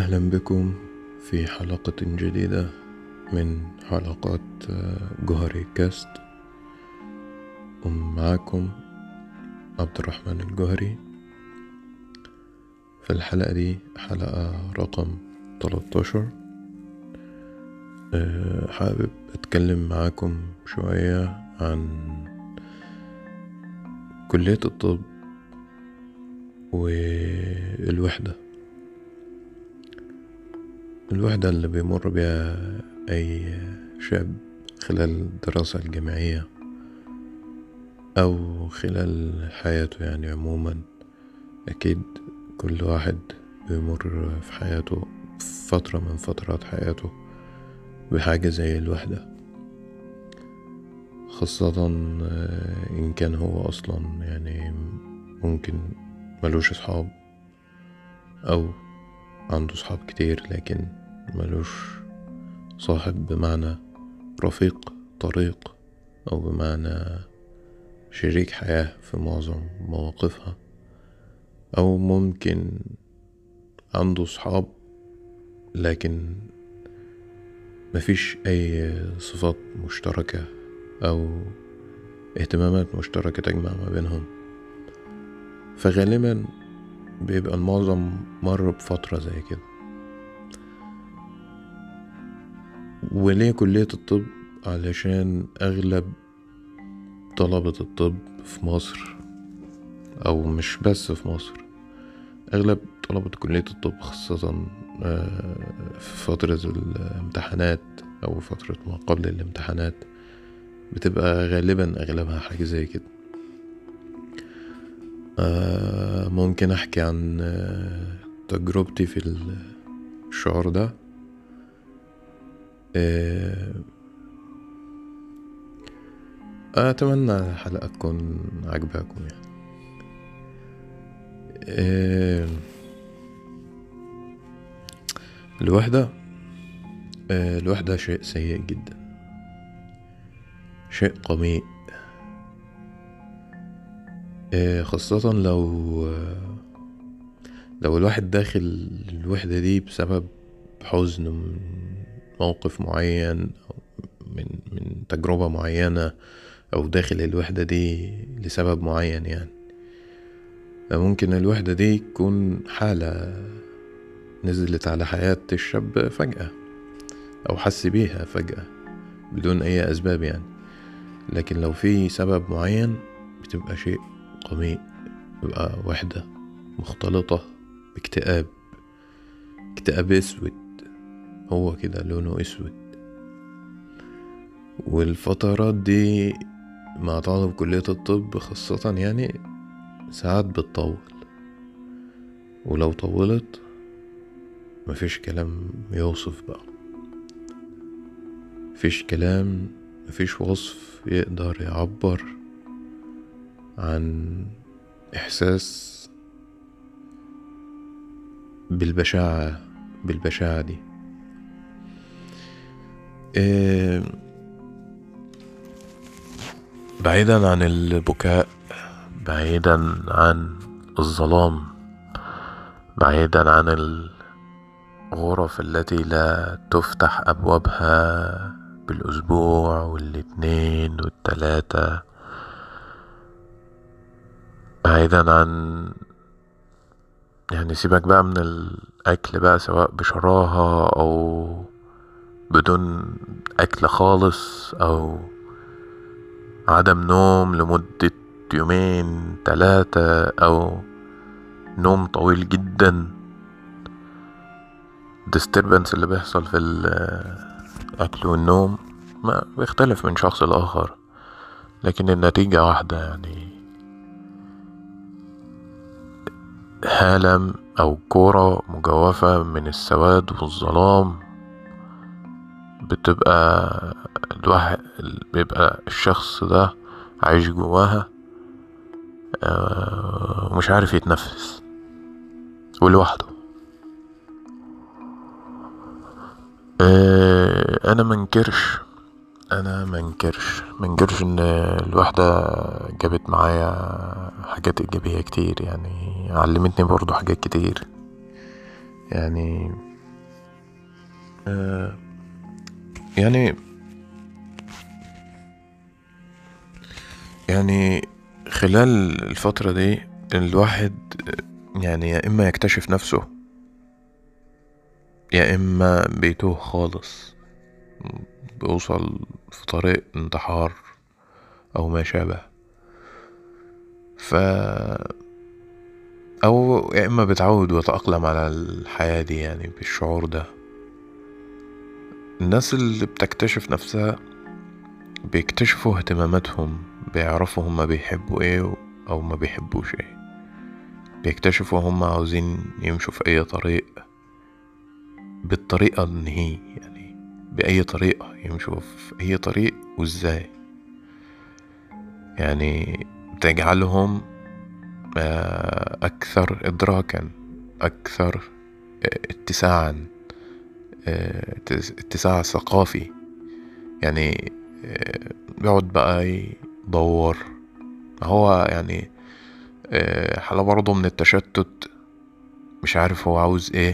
أهلا بكم في حلقة جديدة من حلقات جوهري كاست ومعاكم عبد الرحمن الجوهري في الحلقة دي حلقة رقم 13 أه، حابب أتكلم معاكم شوية عن كلية الطب والوحدة الوحدة اللي بيمر بيها أي شاب خلال الدراسة الجامعية أو خلال حياته يعني عموما أكيد كل واحد بيمر في حياته في فترة من فترات حياته بحاجة زي الوحدة خاصة إن كان هو أصلا يعني ممكن ملوش أصحاب أو عنده صحاب كتير لكن ملوش صاحب بمعنى رفيق طريق أو بمعنى شريك حياة في معظم مواقفها أو ممكن عنده صحاب لكن مفيش أي صفات مشتركة أو اهتمامات مشتركة تجمع ما بينهم فغالبا بيبقى المعظم مر بفترة زي كده وليه كلية الطب علشان أغلب طلبة الطب في مصر أو مش بس في مصر أغلب طلبة كلية الطب خاصة في فترة الامتحانات أو فترة ما قبل الامتحانات بتبقى غالبا أغلبها حاجة زي كده ممكن أحكي عن تجربتي في الشعور ده أتمنى الحلقة تكون عجباكم يعني الوحدة الوحدة شيء سيء جدا شيء قميء خاصة لو لو الواحد داخل الوحدة دي بسبب حزن من موقف معين أو من من تجربة معينة أو داخل الوحدة دي لسبب معين يعني ممكن الوحدة دي تكون حالة نزلت على حياة الشاب فجأة أو حس بيها فجأة بدون أي أسباب يعني لكن لو في سبب معين بتبقى شيء قميء بيبقى وحدة مختلطة باكتئاب اكتئاب اسود هو كده لونه اسود والفترات دي مع طالب كلية الطب خاصة يعني ساعات بتطول ولو طولت مفيش كلام يوصف بقى مفيش كلام مفيش وصف يقدر يعبر عن إحساس بالبشاعة بالبشاعة دي إيه بعيدا عن البكاء بعيدا عن الظلام بعيدا عن الغرف التي لا تفتح أبوابها بالأسبوع والاتنين والتلاتة بعيدا عن يعني سيبك بقى من الأكل بقى سواء بشراهة أو بدون أكل خالص أو عدم نوم لمدة يومين تلاتة أو نوم طويل جدا disturbance اللي بيحصل في الأكل والنوم ما بيختلف من شخص لآخر لكن النتيجة واحدة يعني هالة أو كورة مجوفة من السواد والظلام بتبقى الواحد بيبقى الشخص ده عايش جواها ومش عارف يتنفس ولوحده انا منكرش انا منكرش منكرش ان الوحدة جابت معايا حاجات ايجابية كتير يعني علمتني برضو حاجات كتير يعني آه يعني يعني خلال الفترة دي الواحد يعني يا إما يكتشف نفسه يا إما بيتوه خالص بيوصل في طريق انتحار أو ما شابه ف أو يا إما بتعود وتأقلم على الحياة دي يعني بالشعور ده الناس اللي بتكتشف نفسها بيكتشفوا اهتماماتهم بيعرفوا هما بيحبوا ايه او ما بيحبوش ايه بيكتشفوا هما عاوزين يمشوا في اي طريق بالطريقة اللي هي يعني بأي طريقة يمشوا في أي طريق وازاي يعني بتجعلهم آه، أكثر إدراكا أكثر آه، اتساعا آه، اتساع ثقافي يعني بيقعد بقى يدور هو يعني حالة برضه من التشتت مش عارف هو عاوز ايه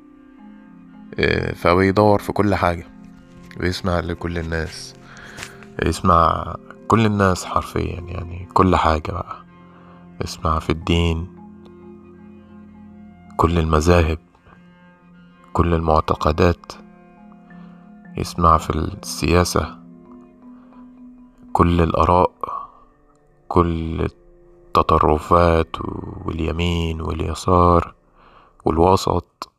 فبيدور في كل حاجة بيسمع لكل الناس يسمع كل الناس حرفيا يعني كل حاجة بقى يسمع في الدين كل المذاهب كل المعتقدات يسمع في السياسة كل الآراء كل التطرفات واليمين واليسار والوسط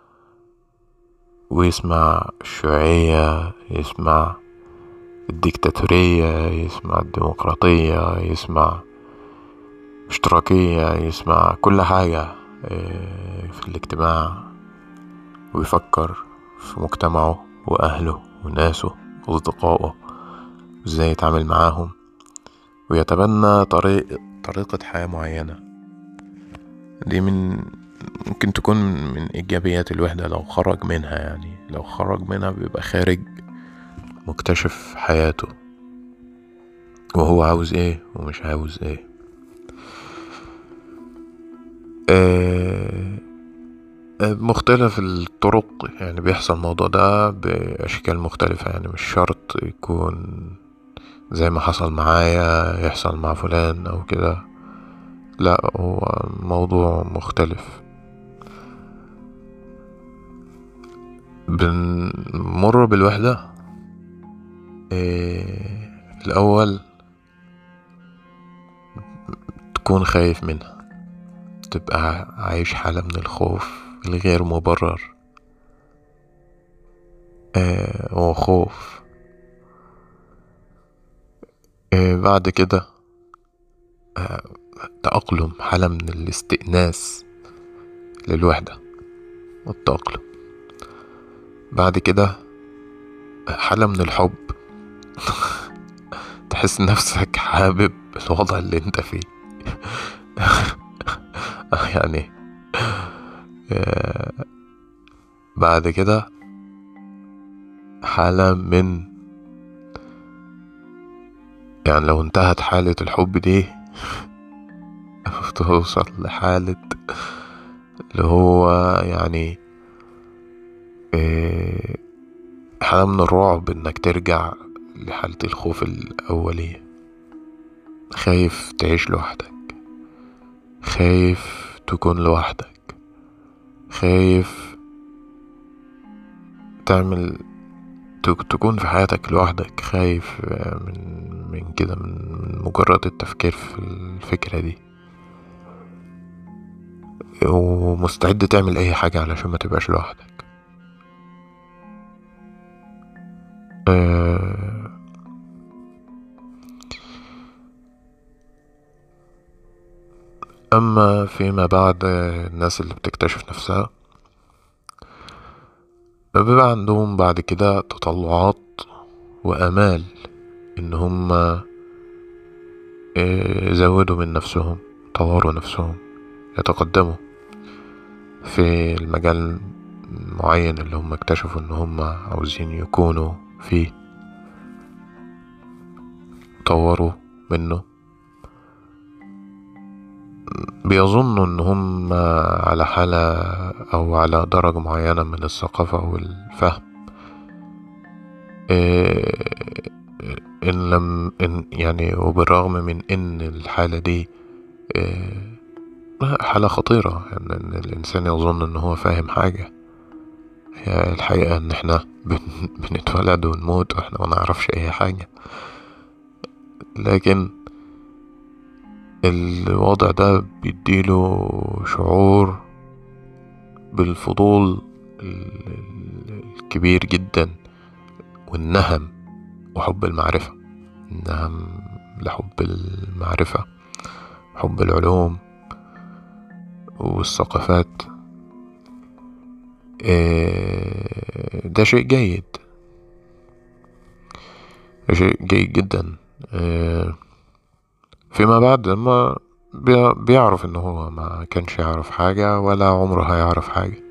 ويسمع الشيوعية يسمع الديكتاتورية يسمع الديمقراطية يسمع اشتراكية يسمع كل حاجة آه، في الاجتماع ويفكر في مجتمعه وأهله وناسه وأصدقائه وإزاي يتعامل معاهم ويتبنى طريق طريقة حياة معينة دي من ممكن تكون من إيجابيات الوحدة لو خرج منها يعني لو خرج منها بيبقى خارج مكتشف حياته وهو عاوز ايه ومش عاوز ايه آه مختلف الطرق يعني بيحصل الموضوع ده بأشكال مختلفة يعني مش شرط يكون زي ما حصل معايا يحصل مع فلان أو كده لا هو موضوع مختلف بنمر بالوحدة إيه الأول تكون خايف منها تبقى عايش حالة من الخوف الغير مبرر آه وخوف آه بعد كده آه تأقلم حالة من الاستئناس للوحدة والتأقلم بعد كده حالة من الحب تحس نفسك حابب الوضع اللي انت فيه يعني آه، بعد كده حالة من يعني لو انتهت حالة الحب دي توصل لحالة اللي هو يعني آه، حالة من الرعب انك ترجع لحالة الخوف الأولية خايف تعيش لوحدك خايف تكون لوحدك خايف تعمل تكون في حياتك لوحدك خايف من من كده من مجرد التفكير في الفكرة دي ومستعد تعمل اي حاجة علشان ما تبقاش لوحدك أه أما فيما بعد الناس اللي بتكتشف نفسها بيبقى عندهم بعد كده تطلعات وآمال إن هم آه، يزودوا من نفسهم طوروا نفسهم يتقدموا في المجال المعين اللي هم اكتشفوا إن هم عاوزين يكونوا فيه طوروا منه بيظنوا ان هم على حالة او على درجة معينة من الثقافة والفهم آه، إن لم إن يعني وبالرغم من إن الحالة دي آه، حالة خطيرة إن, إن الإنسان يظن إن هو فاهم حاجة هي الحقيقة إن إحنا بن- بنتولد ونموت وإحنا ما نعرفش أي حاجة لكن الوضع ده بيديله شعور بالفضول ال- ال- الكبير جدا والنهم وحب المعرفة النهم لحب المعرفة حب العلوم والثقافات آه، ده شيء جيد ده شيء جيد جدا آه، فيما بعد لما بي- بيعرف ان هو ما كانش يعرف حاجة ولا عمره هيعرف حاجة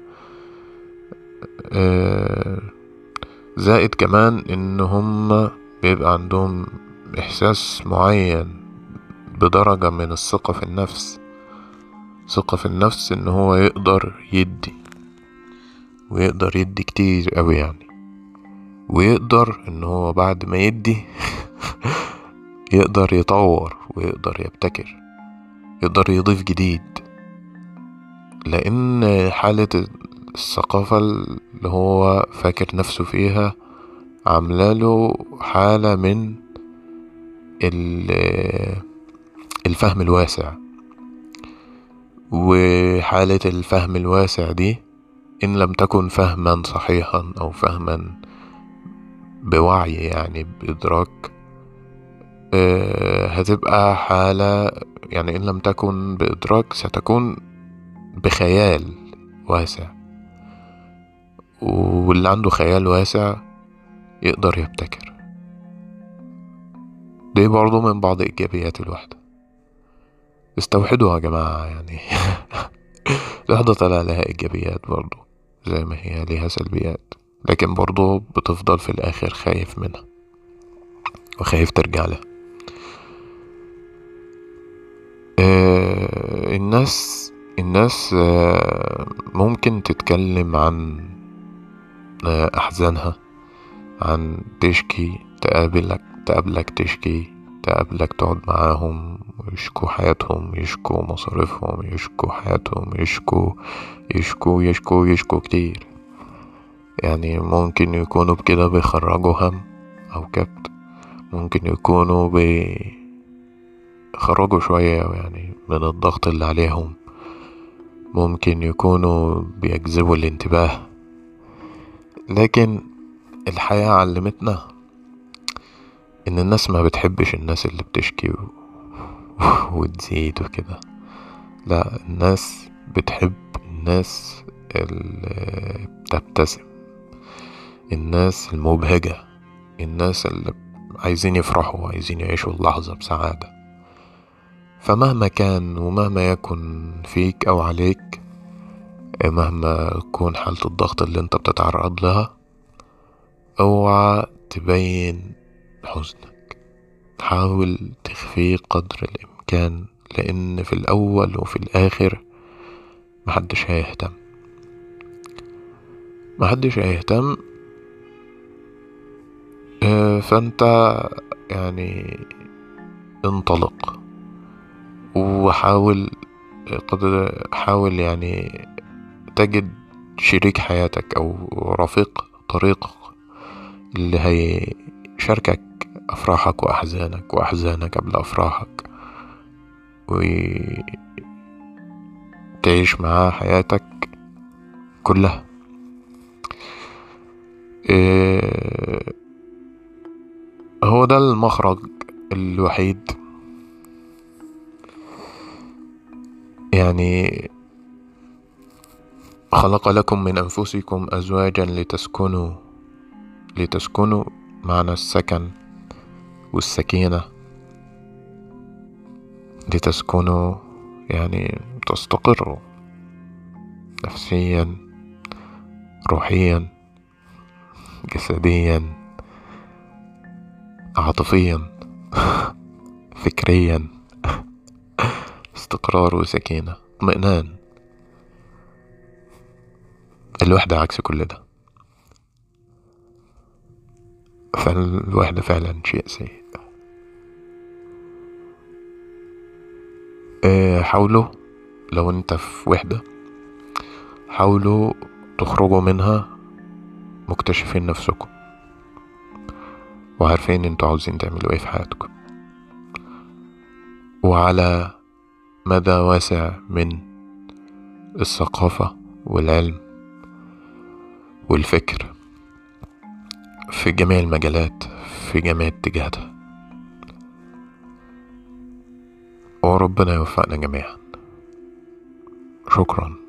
آه، زائد كمان ان هم بيبقى عندهم احساس معين بدرجة من الثقة في النفس ثقة في النفس ان هو يقدر يدي ويقدر يدي كتير اوي يعني ويقدر ان هو بعد ما يدي يقدر يطور ويقدر يبتكر يقدر يضيف جديد لان حالة الثقافة اللي هو فاكر نفسه فيها عاملاله حالة من ال- الفهم الواسع وحالة الفهم الواسع دي إن لم تكن فهما صحيحا أو فهما بوعي يعني بإدراك آه، هتبقى حالة يعني إن لم تكن بإدراك ستكون بخيال واسع واللي عنده خيال واسع يقدر يبتكر دي برضو من بعض إيجابيات الوحدة استوحدوا يا جماعة يعني الوحدة طلع لها إيجابيات برضو زي ما هي ليها سلبيات لكن برضو بتفضل في الآخر خايف منها وخايف ترجع لها آه الناس الناس آه ممكن تتكلم عن آه أحزانها عن تشكي تقابلك تقابلك تشكي تقابلك تقعد معاهم ويشكوا حياتهم يشكوا مصاريفهم يشكوا حياتهم يشكوا يشكوا يشكوا يشكوا كتير يعني ممكن يكونوا بكده بيخرجوا هم أو كبت ممكن يكونوا بيخرجوا شوية يعني من الضغط اللي عليهم ممكن يكونوا بيجذبوا الانتباه لكن الحياة علمتنا إن الناس ما بتحبش الناس اللي بتشكي و... وتزيد وكده لا الناس بتحب الناس اللي بتبتسم الناس المبهجة الناس اللي عايزين يفرحوا عايزين يعيشوا اللحظة بسعادة فمهما كان ومهما يكن فيك أو عليك مهما تكون حالة الضغط اللي انت بتتعرض لها اوعى تبين حزنك حاول تخفيه قدر الإمكان لأن في الأول وفي الآخر محدش هيهتم محدش هيهتم آه، فانت يعني انطلق وحاول قدر حاول يعني تجد شريك حياتك او رفيق طريقك اللي هيشاركك افراحك واحزانك واحزانك قبل افراحك وتعيش معاه حياتك كلها إيه هو ده المخرج الوحيد يعني خلق لكم من أنفسكم أزواجا لتسكنوا لتسكنوا معنى السكن والسكينة لتسكنوا يعني تستقروا نفسيا روحيا جسديا عاطفيا فكريا استقرار وسكينة اطمئنان الوحدة عكس كل ده فالوحدة فعلا شيء سيء آه، حاولوا لو انت في وحدة حاولوا تخرجوا منها مكتشفين نفسكم وعارفين انتوا عاوزين تعملوا ايه في حياتكم وعلى مدى واسع من الثقافة والعلم والفكر في جميع المجالات في جميع اتجاهاتها وربنا يوفقنا جميعا شكرا